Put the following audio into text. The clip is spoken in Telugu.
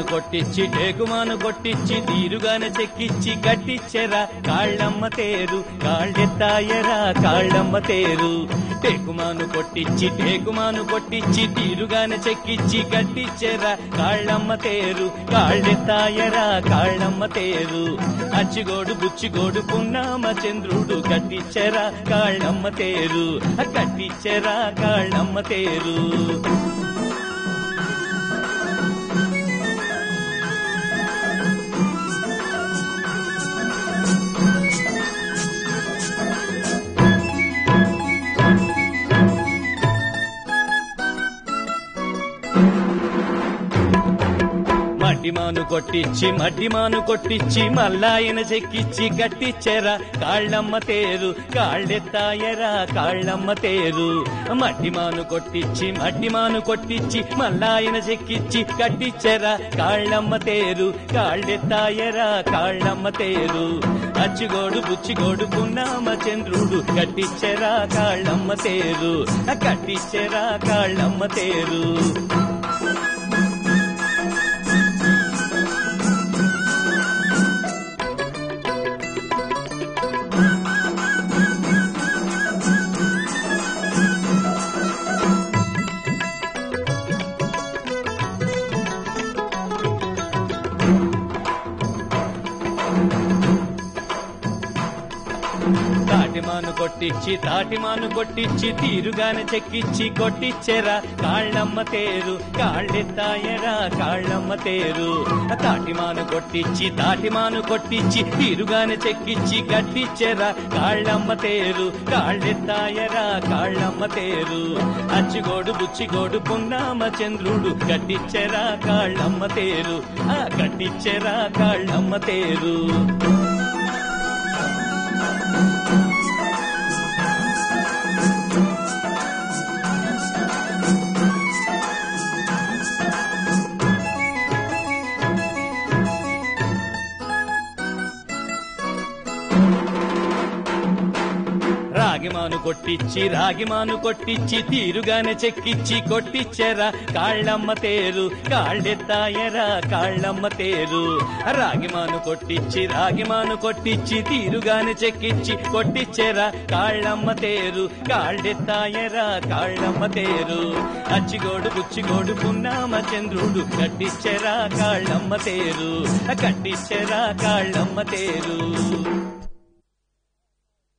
తాటిమాను కొట్టిచ్చి టేకుమాను కొట్టిచ్చి తీరుగానే చెక్కిచ్చి కట్టిచ్చెరా కాళ్ళమ్మ తేరు కాళ్ళెత్తాయరా కాళ్ళమ్మ తేరు టేకుమాను కొట్టిచ్చి టేకుమాను కొట్టిచ్చి తీరుగానే చెక్కిచ్చి కట్టిచ్చెరా కాళ్ళమ్మ తేరు కాళ్ళెత్తాయరా కాళ్ళమ్మ తేరు అచ్చిగోడు బుచ్చిగోడు పున్నామ చంద్రుడు కట్టిచ్చెరా కాళ్ళమ్మ తేరు కట్టిచ్చెరా కాళ్ళమ్మ తేరు మడ్డిమాను కొట్టిచ్చి మడ్డిమాను కొట్టిచ్చి మల్లాయన చెక్కిచ్చి కట్టిచ్చెరా కాళ్ళమ్మ తేరు కాళ్ళెత్తాయరా కాళ్ళమ్మ తేరు మడ్డిమాను కొట్టిచ్చి మడ్డిమాను కొట్టిచ్చి మల్లాయన చెక్కిచ్చి కట్టిచ్చెరా కాళ్ళమ్మ తేరు కాళ్ళెత్తాయరా కాళ్ళమ్మ తేరు అచ్చిగోడు బుచ్చిగోడు పున్నామ చంద్రుడు కట్టిచ్చెరా కాళ్ళమ్మ తేరు కట్టిచ్చెరా కాళ్ళమ్మ తేరు తాటిమాను కొట్టిచ్చి తాటిమాను కొట్టిచ్చి తీరుగానే చెక్కిచ్చి కొట్టిచ్చెరా కాళ్ళమ్మ తేరు కాళ్ళెత్తాయరా కాళ్ళమ్మ తేరు తాటిమాను కొట్టిచ్చి తాటిమాను కొట్టిచ్చి తీరుగానే చెక్కిచ్చి కట్టిచ్చెరా కాళ్ళమ్మ తేరు కాళ్ళెత్తాయరా కాళ్ళమ్మ తేరు అచ్చిగోడు బుచ్చిగోడు పున్నామ చంద్రుడు కట్టిచ్చెరా కాళ్ళమ్మ తేరు ఆ కట్టిచ్చెరా కాళ్ళమ్మ తేరు రాగిమాను కొట్టిచ్చి రాగిమాను కొట్టిచ్చి తీరుగానే చెక్కిచ్చి కొట్టిచ్చెరా కాళ్ళమ్మ తేరు కాళ్ళెత్తాయరా కాళ్ళమ్మ తేరు రాగిమాను కొట్టిచ్చి రాగిమాను కొట్టిచ్చి తీరుగానే చెక్కిచ్చి కొట్టిచ్చెరా కాళ్ళమ్మ తేరు కాళ్ళెత్తాయరా కాళ్ళమ్మ తేరు అచ్చిగోడు బుచ్చిగోడు పున్నామ చంద్రుడు కట్టిచ్చెరా కాళ్ళమ్మ తేరు కట్టిచ్చెరా కాళ్ళమ్మ తేరు